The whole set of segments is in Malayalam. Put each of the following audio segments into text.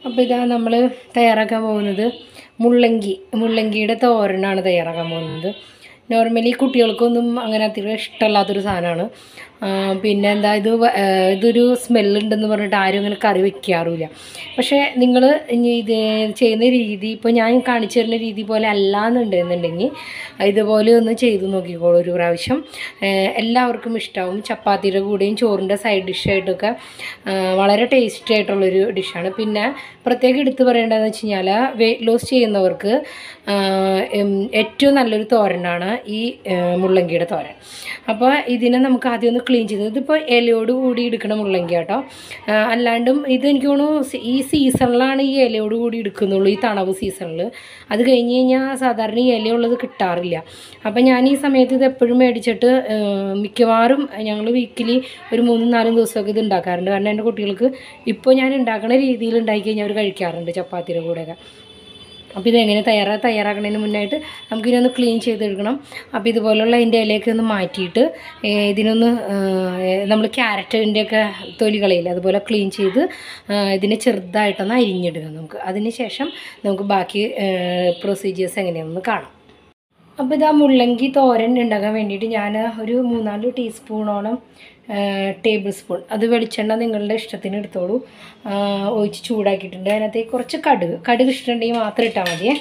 അപ്പോൾ ഇതാ നമ്മൾ തയ്യാറാക്കാൻ പോകുന്നത് മുള്ളങ്കി മുള്ളങ്കിയുടെ തോരനാണ് തയ്യാറാക്കാൻ പോകുന്നത് നോർമലി കുട്ടികൾക്കൊന്നും അങ്ങനെ അധികം ഇഷ്ടമല്ലാത്തൊരു സാധനമാണ് പിന്നെ എന്താ ഇത് വ- ആ, ഇതൊരു സ്മെല്ലുണ്ടെന്ന് പറഞ്ഞിട്ട് ആരും അങ്ങനെ കറി വെക്കാറുമില്ല പക്ഷേ നിങ്ങൾ ഇനി ഇത് ചെയ്യുന്ന രീതി ഇപ്പോൾ ഞാൻ കാണിച്ചു തരുന്ന രീതി പോലെ അല്ല എന്നുണ്ടെന്നുണ്ടെങ്കിൽ ഇതുപോലെ ഒന്ന് ചെയ്ത് നോക്കിക്കോളൂ ഒരു പ്രാവശ്യം ഏഹ് എല്ലാവർക്കും ഇഷ്ടമാവും ചപ്പാത്തിയുടെ കൂടെയും ചോറിൻ്റെ സൈഡ് ഡിഷായിട്ടൊക്കെ വളരെ ടേസ്റ്റി ആയിട്ടുള്ളൊരു ഡിഷാണ് പിന്നെ പ്രത്യേകം എടുത്ത് പറയേണ്ടതെന്ന് വെച്ച് കഴിഞ്ഞാൽ വെയിറ്റ് ലോസ് ചെയ്യുന്നവർക്ക് ആഹ് ഉം ഏറ്റവും നല്ലൊരു തോരനാണ് ഈ ഏഹ് മുള്ളങ്കിയുടെ തോരൻ അപ്പോൾ ഇതിനെ നമുക്ക് ആദ്യം ഒന്ന് ക്ലീൻ ചെയ്ത് ഇതിപ്പോൾ ഇലയോട് കൂടി എടുക്കണ മുള്ളങ്കി കേട്ടോ ആഹ് അല്ലാണ്ടും ഇത് എനിക്ക് തോന്നുന്നു സി- ഈ സീസണിലാണ് ഈ ഇലയോട് കൂടി എടുക്കുന്നുള്ളൂ ഈ തണവ് സീസണിൽ അത് കഴിഞ്ഞ് കഴിഞ്ഞാൽ സാധാരണ ഈ ഇലയുള്ളത് കിട്ടാറില്ല അപ്പം ഞാൻ ഈ സമയത്ത് ഇത് എപ്പോഴും മേടിച്ചിട്ട് ആഹ് മിക്കവാറും ഞങ്ങൾ വീക്കിലി ഒരു മൂന്നും നാലും ദിവസമൊക്കെ ഇത് ഉണ്ടാക്കാറുണ്ട് കാരണം എൻ്റെ കുട്ടികൾക്ക് ഇപ്പോൾ ഞാൻ ഉണ്ടാക്കുന്ന രീതിയിൽ ഉണ്ടാക്കി കഴിഞ്ഞാൽ അവർ കഴിക്കാറുണ്ട് ചപ്പാത്തിയുടെ കൂടെയൊക്കെ അപ്പോൾ ഇതെങ്ങനെ തയ്യാറാ തയ്യാറാക്കുന്നതിന് മുന്നായിട്ട് നമുക്കിനി ഒന്ന് ക്ലീൻ ചെയ്തെടുക്കണം അപ്പോൾ ഇതുപോലുള്ള അതിൻ്റെ ഇലയൊക്കെ ഒന്ന് മാറ്റിയിട്ട് ഏ, ഇതിനൊന്ന് നമ്മൾ ക്യാരറ്റിൻ്റെ ഒക്കെ തൊലി കളയില്ല അതുപോലെ ക്ലീൻ ചെയ്ത് ആ, ഇതിനെ ചെറുതായിട്ടൊന്ന് അരിഞ്ഞിടുക നമുക്ക് അതിന് ശേഷം നമുക്ക് ബാക്കി പ്രൊസീജിയേഴ്സ് എങ്ങനെയാണെന്ന് കാണാം അപ്പോൾ ഇതാ മുള്ളങ്കി തോരൻ ഉണ്ടാക്കാൻ വേണ്ടിയിട്ട് ഞാൻ ഒരു മൂന്നാല് ടീസ്പൂണോളം ടേബിൾ സ്പൂൺ അത് വെളിച്ചെണ്ണ നിങ്ങളുടെ ഇഷ്ടത്തിന് എടുത്തോളൂ ആ, ഒഴിച്ച് ചൂടാക്കിയിട്ടുണ്ട് അതിനകത്തേക്ക് കുറച്ച് കടുക് കടുക് ഇഷ്ടമുണ്ടെങ്കിൽ മാത്രം ഇട്ടാൽ മതിയേ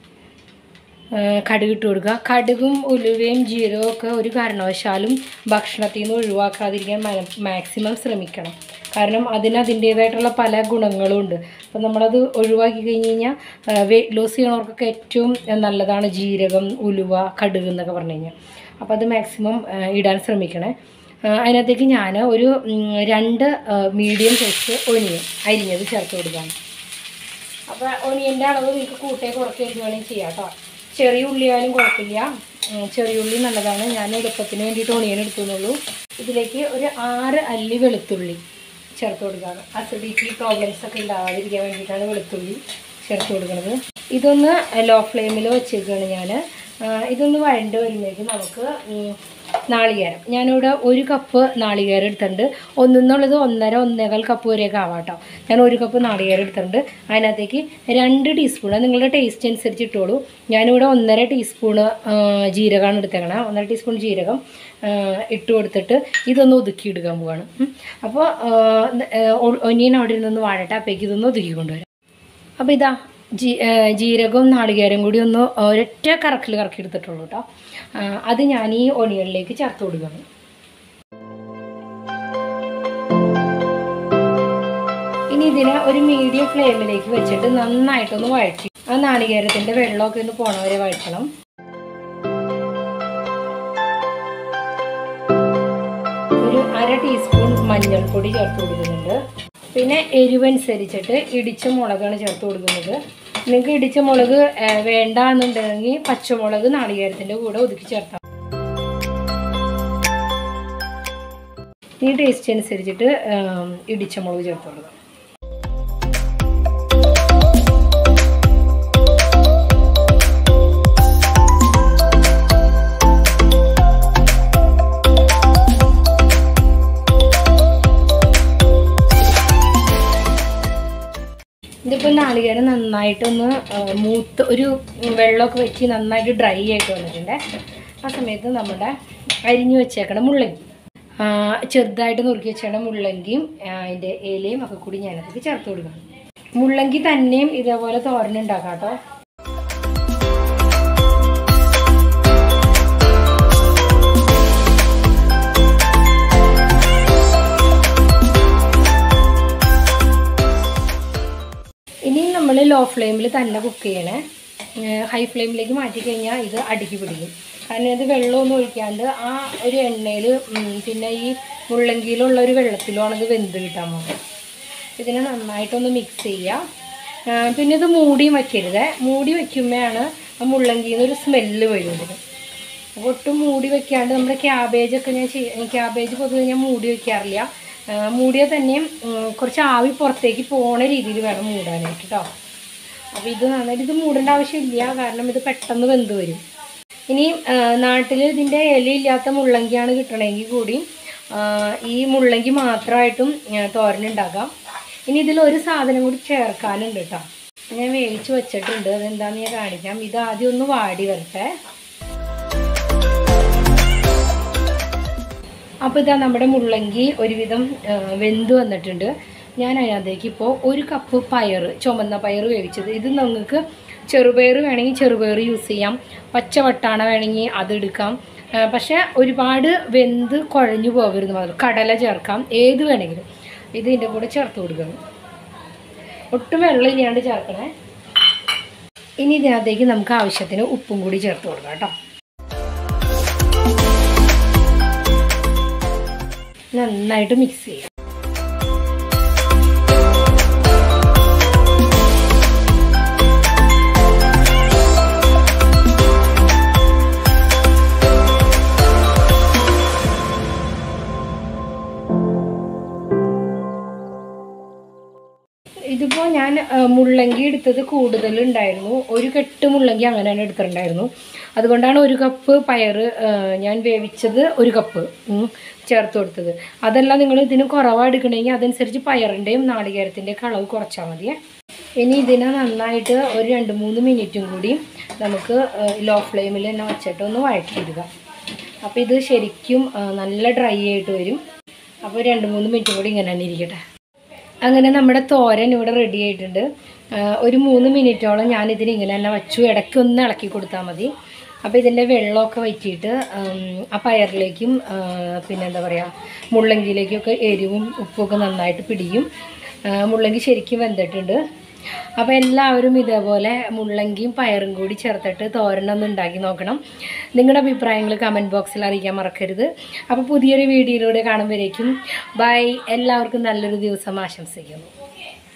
ആ, കടുക് ഇട്ട് കൊടുക്കുക കടുകും ഉലുവയും ജീരകവും ഒക്കെ ഒരു കാരണവശാലും ഭക്ഷണത്തിൽ നിന്ന് ഒഴിവാക്കാതിരിക്കാൻ മാക്സിമം ശ്രമിക്കണം കാരണം അതിന് അതിൻ്റേതായിട്ടുള്ള പല ഗുണങ്ങളും ഉണ്ട് അപ്പം നമ്മളത് ഒഴിവാക്കി കഴിഞ്ഞ് കഴിഞ്ഞാൽ വെയിറ്റ് ലോസ് ചെയ്യണവർക്കൊക്കെ ഏറ്റവും നല്ലതാണ് ജീരകം ഉലുവ കടുക് എന്നൊക്കെ പറഞ്ഞു കഴിഞ്ഞാൽ അപ്പോൾ അത് മാക്സിമം ഇടാൻ ശ്രമിക്കണേ ആ, അതിനകത്തേക്ക് ഞാൻ ഒരു ഉം, രണ്ട് മീഡിയം സൈസ് ഒനിയൻ അരിഞ്ഞത് ചേർത്ത് കൊടുക്കുകയാണ് അപ്പോൾ ഒനിയൻ്റെ അളവ് നിങ്ങൾക്ക് കൂട്ടേ കുറയ്ക്കുകയും എന്ത് വേണമെങ്കിൽ ചെയ്യാം കേട്ടോ ചെറിയ ഉള്ളിയായാലും കുഴപ്പമില്ല ഉം, ചെറിയ ഉള്ളി നല്ലതാണ് ഞാൻ എളുപ്പത്തിന് വേണ്ടിയിട്ട് ഒണിയൻ എടുത്തുന്നുള്ളൂ ഇതിലേക്ക് ഒരു ആറ് അല്ലി വെളുത്തുള്ളി ചേർത്ത് കൊടുക്കുകയാണ് അസിഡിറ്റി പ്രോബ്ലംസ് ഒക്കെ ഉണ്ടാകാതിരിക്കാൻ വേണ്ടിയിട്ടാണ് വെളുത്തുള്ളി ചേർത്ത് കൊടുക്കുന്നത് ഇതൊന്ന് ലോ ഫ്ലെയിമിൽ വെച്ചേക്കാണ് ഞാൻ ഇതൊന്ന് വഴണ്ട് വരുമ്പോഴേക്കും നമുക്ക് ഉം, നാളികേരം ഞാനിവിടെ ഒരു കപ്പ് നാളികേരം എടുത്തിട്ടുണ്ട് ഒന്നെന്നുള്ളത് ഒന്നര ഒന്നേകാൽ കപ്പ് വരെയൊക്കെ ആവാം കേട്ടോ ഞാൻ ഒരു കപ്പ് നാളികേരം എടുത്തിട്ടുണ്ട് അതിനകത്തേക്ക് രണ്ട് ടീസ്പൂൺ അത് നിങ്ങളുടെ ടേസ്റ്റ് അനുസരിച്ച് ഇട്ടോളൂ ഞാനിവിടെ ഒന്നര ടീസ്പൂണ് ജീരകമാണ് എടുത്തേക്കണത് ഒന്നര ടീസ്പൂൺ ജീരകം ആ, ഇട്ട് കൊടുത്തിട്ട് ഇതൊന്ന് ഒതുക്കി എടുക്കാൻ പോവാണ് ഉം. അപ്പോൾ ഒനിയൻ അവിടെ ഇരുന്നൊന്ന് വാഴട്ടെ അപ്പോഴേക്ക് ഇതൊന്ന് ഒതുക്കി കൊണ്ടുവരാം അപ്പോൾ ഇതാ ജീ ആ, ജീരകവും നാളികേരം കൂടി ഒന്ന് ഒരൊറ്റ കറക്കിൽ കറക്കി എടുത്തിട്ടുള്ളൂ കേട്ടോ ആ, അത് ഞാൻ ഈ ഒനിയനിലേക്ക് ചേർത്ത് കൊടുക്കുകയാണ് ഇനി ഇതിനെ ഒരു മീഡിയം ഫ്ലെയിമിലേക്ക് വെച്ചിട്ട് നന്നായിട്ടൊന്ന് വഴറ്റി ആ നാളികേരത്തിൻ്റെ വെള്ളമൊക്കെ ഒന്ന് പോണ വരെ വഴറ്റണം ഒരു അര ടീസ്പൂൺ മഞ്ഞൾപ്പൊടി ചേർത്ത് കൊടുക്കുന്നുണ്ട് പിന്നെ എരിവനുസരിച്ചിട്ട് ഇടിച്ച മുളകാണ് ചേർത്ത് കൊടുക്കുന്നത് നിങ്ങൾക്ക് ഇടിച്ച മുളക് ഏഹ്, വേണ്ട എന്നുണ്ടെങ്കിൽ പച്ചമുളക് നാളികേരത്തിൻ്റെ കൂടെ ഒതുക്കി ചേർത്താം ഈ ടേസ്റ്റ് അനുസരിച്ചിട്ട് ഏം, ഇടിച്ച മുളക് ചേർത്ത് കൊടുക്കാം ഇതിപ്പോൾ നാളികേരം നന്നായിട്ടൊന്ന് ആ, മൂത്ത് ഒരു വെള്ളമൊക്കെ വെച്ച് നന്നായിട്ട് ഡ്രൈ ആയിട്ട് വന്നിട്ടുണ്ട് ആ സമയത്ത് നമ്മുടെ അരിഞ്ഞു വെച്ചേക്കണ മുള്ളങ്കി ആ, ചെറുതായിട്ട് നുറുക്കി വെച്ചേക്കണ മുള്ളങ്കിയും ആ, അതിൻ്റെ ഇലയും ഒക്കെ കൂടി ഞാനതിലേക്ക് ചേർത്ത് കൊടുക്കണം മുള്ളങ്കി തന്നെയും ഇതേപോലെ തോരനുണ്ടാക്കാം കേട്ടോ ഇനി നമ്മൾ ലോ ഫ്ലെയിമിൽ തന്നെ കുക്ക് ചെയ്യണേ ഹൈ ഫ്ലെയിമിലേക്ക് മാറ്റി കഴിഞ്ഞാൽ ഇത് അടുക്കി പിടിക്കും കാരണം ഇത് വെള്ളമൊന്നും ഒഴിക്കാണ്ട് ആ ഒരു എണ്ണയിൽ പിന്നെ ഈ മുള്ളങ്കിയിലുള്ള ഒരു വെള്ളത്തിലുമാണ് ഇത് വെന്ത് കിട്ടാൻ പോകുന്നത് ഇതിനെ നന്നായിട്ടൊന്ന് മിക്സ് ചെയ്യുക ആ, പിന്നെ ഇത് മൂടിയും വയ്ക്കരുത് മൂടി വയ്ക്കുമ്പോഴാണ് ആ മുള്ളങ്കിയിൽ നിന്ന് ഒരു സ്മെല്ല് വരുന്നത് അപ്പോൾ ഒട്ടും മൂടി വെക്കാണ്ട് നമ്മുടെ ക്യാബേജൊക്കെ ഞാൻ ചെയ്യ ക്യാബേജ് പൊതുവെ ഞാൻ മൂടി വെക്കാറില്ല ആ, മൂടിയാൽ തന്നെയും ഉം, കുറച്ച് ആവി പുറത്തേക്ക് പോണ രീതിയിൽ വേണം മൂടാനായിട്ട് കേട്ടോ അപ്പോൾ ഇത് നന്നായിട്ട് ഇത് മൂടേണ്ട ആവശ്യമില്ല കാരണം ഇത് പെട്ടെന്ന് വെന്ത് വരും ഇനി നാട്ടിൽ ഇതിൻ്റെ ഇലയില്ലാത്ത മുള്ളങ്കിയാണ് കിട്ടണമെങ്കിൽ കൂടി ആ, ഈ മുള്ളങ്കി മാത്രമായിട്ടും തോരനുണ്ടാക്കാം ഇനി ഇതിൽ ഒരു സാധനം കൂടി ചേർക്കാനുണ്ട് കേട്ടോ ഞാൻ വേവിച്ച് വെച്ചിട്ടുണ്ട് അതെന്താന്ന് ഞാൻ കാണിക്കാം ഇത് ആദ്യം ഒന്ന് വാടി വരട്ടെ അപ്പോൾ ഇതാ നമ്മുടെ മുള്ളങ്കി ഒരുവിധം ആ, വെന്ത് വന്നിട്ടുണ്ട് ഞാൻ അതിനകത്തേക്ക് ഇപ്പോൾ ഒരു കപ്പ് പയർ ചുമന്ന പയർ വേവിച്ചത് ഇത് നിങ്ങൾക്ക് ചെറുപയർ വേണമെങ്കിൽ ചെറുപയർ യൂസ് ചെയ്യാം പച്ച വട്ടാണ വേണമെങ്കിൽ അതെടുക്കാം ആ, പക്ഷേ ഒരുപാട് വെന്ത് കുഴഞ്ഞു പോകരുത് മാത്രം കടല ചേർക്കാം ഏത് വേണമെങ്കിലും ഇത് ഇതിൻ്റെ കൂടെ ചേർത്ത് കൊടുക്കണം ഒട്ടും വെള്ളം ഇല്ലാണ്ട് ചേർക്കണേ ഇനി ഇതിനകത്തേക്ക് നമുക്ക് ആവശ്യത്തിന് ഉപ്പും കൂടി ചേർത്ത് കൊടുക്കാം കേട്ടോ നന്നായിട്ട് മിക്സ് ചെയ്യാം ഇതിപ്പോൾ ഞാൻ ആ, മുള്ളങ്കി എടുത്തത് കൂടുതലുണ്ടായിരുന്നു ഒരു കെട്ട് മുള്ളങ്കി അങ്ങനെ തന്നെ എടുത്തിട്ടുണ്ടായിരുന്നു അതുകൊണ്ടാണ് ഒരു കപ്പ് പയർ ഞാൻ വേവിച്ചത് ഒരു കപ്പ് ഉം, ചേർത്ത് കൊടുത്തത് അതല്ല നിങ്ങൾ ഇതിന് കുറവാണ് എടുക്കണമെങ്കിൽ അതനുസരിച്ച് പയറിൻ്റെയും നാളികേരത്തിൻ്റെയും അളവ് കുറച്ചാൽ മതിയേ ഇനി ഇതിനെ നന്നായിട്ട് ഒരു രണ്ട് മൂന്ന് മിനിറ്റും കൂടി നമുക്ക് ലോ ഫ്ലെയിമിൽ തന്നെ വെച്ചിട്ട് ഒന്ന് വഴറ്റിയിടുക അപ്പോൾ ഇത് ശരിക്കും ആ, നല്ല ഡ്രൈ ആയിട്ട് വരും അപ്പോൾ രണ്ട് മൂന്ന് മിനിറ്റും കൂടി ഇങ്ങനെ തന്നെ ഇരിക്കട്ടെ അങ്ങനെ നമ്മുടെ തോരൻ ഇവിടെ റെഡി ആയിട്ടുണ്ട് ആ, ഒരു മൂന്ന് മിനിറ്റോളം ഞാൻ ഇതിന് ഇങ്ങനെ തന്നെ വച്ചു ഇടയ്ക്ക് ഒന്ന് ഇളക്കി കൊടുത്താൽ മതി അപ്പോൾ ഇതിൻ്റെ വെള്ളമൊക്കെ വറ്റിയിട്ട് ഉം, ആ പയറിലേക്കും ആ, പിന്നെ എന്താ പറയുക മുള്ളങ്കിയിലേക്കൊക്കെ എരിവും ഉപ്പുമൊക്കെ നന്നായിട്ട് പിടിക്കും ആ, മുള്ളങ്കി ശരിക്കും വെന്തിട്ടുണ്ട് അപ്പോൾ എല്ലാവരും ഇതേപോലെ മുള്ളങ്കിയും പയറും കൂടി ചേർത്തിട്ട് തോരനൊന്ന് ഉണ്ടാക്കി നോക്കണം നിങ്ങളുടെ അഭിപ്രായങ്ങൾ കമൻറ്റ് ബോക്സിൽ അറിയിക്കാൻ മറക്കരുത് അപ്പോൾ പുതിയൊരു വീഡിയോയിലൂടെ കാണുമ്പോഴേക്കും ബൈ എല്ലാവർക്കും നല്ലൊരു ദിവസം ആശംസിക്കുന്നു